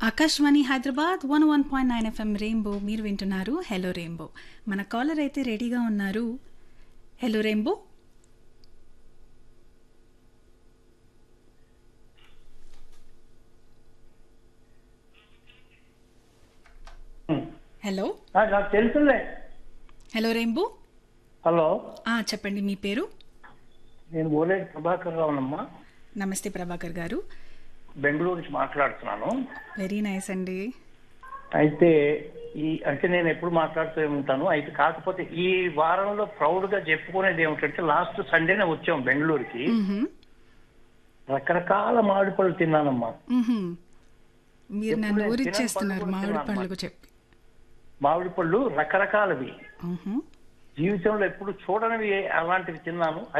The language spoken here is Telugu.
Akashvani Hyderabad one one point nine FM rainbow మీరు వింటున్నారు హలో రెయిన్బో మన కాలర్ అయితే రెడీగా ఉన్నారు హలో రెయిన్బో హలో ఆ, నాకు తెలుసులే హలో రెయిన్బో హలో ఆ, చెప్పండి మీ పేరు నేను ఓలేటి ప్రభాకర్ రావునమ్మా నమస్తే ప్రభాకర్ గారు బెంగళూరు నుంచి మాట్లాడుతున్నాను వెరీ నైస్ అండి అయితే ఈ అంటే నేను ఎప్పుడు మాట్లాడుతూ ఉంటాను అయితే కాకపోతే ఈ వారంలో ప్రౌడ్ గా చెప్పుకునేది ఏమిటంటే లాస్ట్ సండేనే వచ్చాం బెంగళూరుకి మ్మ్హమ్. రకరకాల మామిడి పళ్ళు తిన్నానమ్మా మ్మ్హమ్. మీరు ఎప్పుడు నన్ను నేను ఊరిచ్చేస్తున్నారు తినని మామిడి పళ్ళు పండ్లకు చెప్పి మామిడి పళ్ళు రకరకాలవి మ్మ్హమ్. జీవితంలో ఎప్పుడు చూడనివి అలాంటివి తిన్నాను